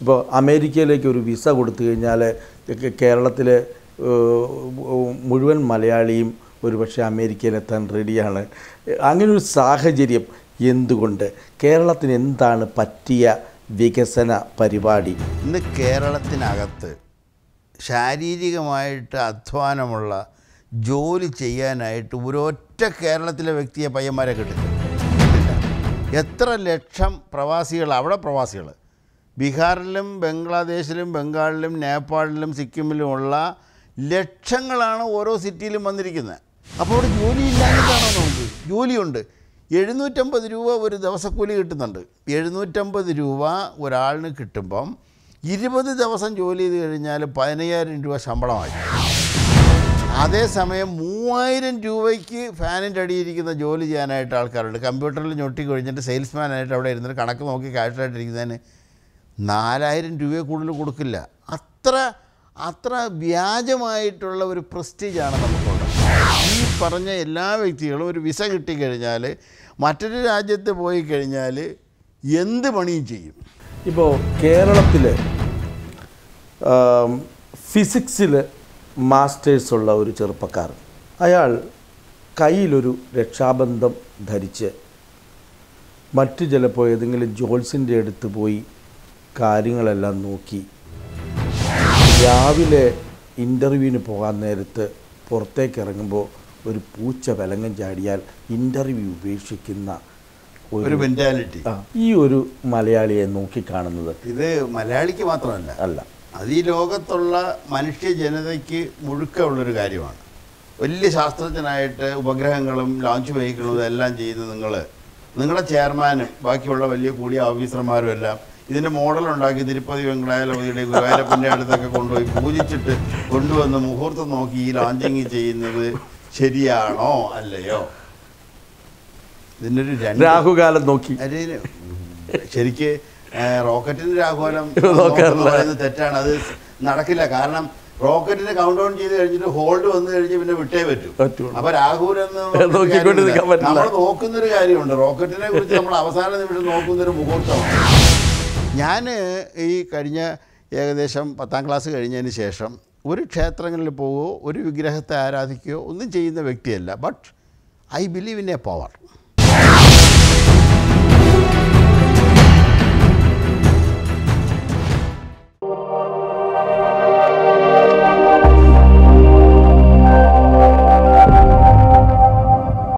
ഇപ്പോൾ അമേരിക്കയിലേക്ക് ഒരു വിസ കൊടുത്തു കഴിഞ്ഞാൽ കേരളത്തിൽ മുഴുവൻ മലയാളിയും ഒരുപക്ഷെ അമേരിക്കയിലെത്താൻ റെഡിയാണ് അങ്ങനെ ഒരു സാഹചര്യം എന്തുകൊണ്ട് കേരളത്തിന് എന്താണ് പറ്റിയ വികസന പരിപാടി ഇന്ന് കേരളത്തിനകത്ത് ശാരീരികമായിട്ട് അധ്വാനമുള്ള ജോലി ചെയ്യാനായിട്ട് ഒരൊറ്റ കേരളത്തിലെ വ്യക്തിയെ പയ്യന്മാരെ കിട്ടില്ല കിട്ടില്ല. എത്ര ലക്ഷം പ്രവാസികൾ അവിടെ പ്രവാസികൾ ബീഹാറിലും ബംഗ്ലാദേശിലും ബംഗാളിലും നേപ്പാളിലും സിക്കിമിലുമുള്ള ലക്ഷങ്ങളാണ് ഓരോ സിറ്റിയിലും വന്നിരിക്കുന്നത് അപ്പോൾ അവിടെ ജോലി ഇല്ലാഞ്ഞിട്ടാണോ നമുക്ക് ജോലിയുണ്ട് എഴുന്നൂറ്റമ്പത് രൂപ ഒരു ദിവസക്കൂലി കിട്ടുന്നുണ്ട് എഴുന്നൂറ്റമ്പത് രൂപ ഒരാളിന് കിട്ടുമ്പം ഇരുപത് ദിവസം ജോലി ചെയ്ത് കഴിഞ്ഞാൽ പതിനയ്യായിരം രൂപ ശമ്പളമായി അതേസമയം മൂവായിരം രൂപയ്ക്ക് ഫാനിൻ്റെ അടിയിരിക്കുന്ന ജോലി ചെയ്യാനായിട്ട് ആൾക്കാരുണ്ട് കമ്പ്യൂട്ടറിൽ ഞൊട്ടി കഴിഞ്ഞിട്ട് സെയിൽസ്മാനായിട്ട് അവിടെ ഇരുന്നിട്ട് കണക്ക് നോക്കി കാശായിട്ടിരിക്കുന്നതിന് നാലായിരം രൂപയെ കൂടുതൽ കൊടുക്കില്ല അത്ര അത്ര വ്യാജമായിട്ടുള്ള ഒരു പ്രസ്റ്റീജാണ് നമുക്കുള്ളത് ഈ പറഞ്ഞ എല്ലാ വ്യക്തികളും ഒരു വിസ കിട്ടിക്കഴിഞ്ഞാൽ മറ്റൊരു രാജ്യത്ത് പോയി കഴിഞ്ഞാൽ എന്ത് പണിയും ചെയ്യും ഇപ്പോൾ കേരളത്തിൽ ഫിസിക്സിൽ മാസ്റ്റേഴ്സ് ഉള്ള ഒരു ചെറുപ്പക്കാരൻ അയാൾ കയ്യിലൊരു രക്ഷാബന്ധം ധരിച്ച് മറ്റു ചിലപ്പോൾ ഏതെങ്കിലും ജോൾസിൻ്റെ അടുത്ത് പോയി കാര്യങ്ങളെല്ലാം നോക്കി രാവിലെ ഇൻ്റർവ്യൂവിന് പോകാൻ നേരത്ത് പുറത്തേക്ക് ഇറങ്ങുമ്പോൾ ഒരു പൂച്ച വിലങ്ങം ചാടിയാൽ ഇൻ്റർവ്യൂ ഉപേക്ഷിക്കുന്ന ഒരു മെൻറ്റാലിറ്റി ആ, ഈ ഒരു മലയാളിയെ നോക്കിക്കാണുന്നത് ഇത് മലയാളിക്ക് മാത്രമല്ല അല്ല അത് ഈ ലോകത്തുള്ള മനുഷ്യ ജനതയ്ക്ക് മുഴുക്കമുള്ളൊരു കാര്യമാണ് വലിയ ശാസ്ത്രജ്ഞനായിട്ട് ഉപഗ്രഹങ്ങളും ലോഞ്ച് വെഹിക്കിളും ഇതെല്ലാം ചെയ്ത് നിങ്ങൾ നിങ്ങളുടെ ചെയർമാനും ബാക്കിയുള്ള വലിയ കൂടിയ ഓഫീസർമാരും എല്ലാം ഇതിൻ്റെ മോഡൽ ഉണ്ടാക്കി തിരുപ്പതി വെങ്കടാചലപതിയുടെ ഗുരുവായൂരപ്പൻ്റെ അടുത്തൊക്കെ കൊണ്ടുപോയി പൂജിച്ചിട്ട് കൊണ്ടുവന്ന് മുഹൂർത്തം നോക്കി ഈ ലോഞ്ചിങ് ചെയ്യുന്നത് ശരിയാണോ അല്ലയോ ഇതിനൊരു രണ്ട് രാഹുകാലം നോക്കി അതിന് ശരിക്ക് ഏ, റോക്കറ്റിന് രാഘോലം നോക്കാറില്ല. പറയുന്നത് തെറ്റാണ് അത് നടക്കില്ല കാരണം റോക്കറ്റിന് കൗണ്ട് ഡൗൺ ചെയ്ത് കഴിഞ്ഞിട്ട് ഹോൾഡ് വന്നു കഴിഞ്ഞ് പിന്നെ വിട്ടേ പറ്റൂ പറ്റുള്ളൂ. അപ്പൊ രാഹുലെന്ന് നോക്കിക്കൊണ്ട് നിൽക്കാൻ പറ്റില്ല. നമ്മൾ നോക്കുന്നൊരു കാര്യമുണ്ട് റോക്കറ്റിനെ കുറിച്ച് നമ്മൾ അവസാന നിമിഷം നോക്കുന്നൊരു മുഹൂർത്തമാണ് ഞാൻ ഈ കഴിഞ്ഞ ഏകദേശം പത്താം ക്ലാസ് കഴിഞ്ഞതിന് ശേഷം ഒരു ക്ഷേത്രങ്ങളിൽ പോവുകയോ ഒരു വിഗ്രഹത്തെ ആരാധിക്കുകയോ ഒന്നും ചെയ്യുന്ന വ്യക്തിയല്ല but I believe in a power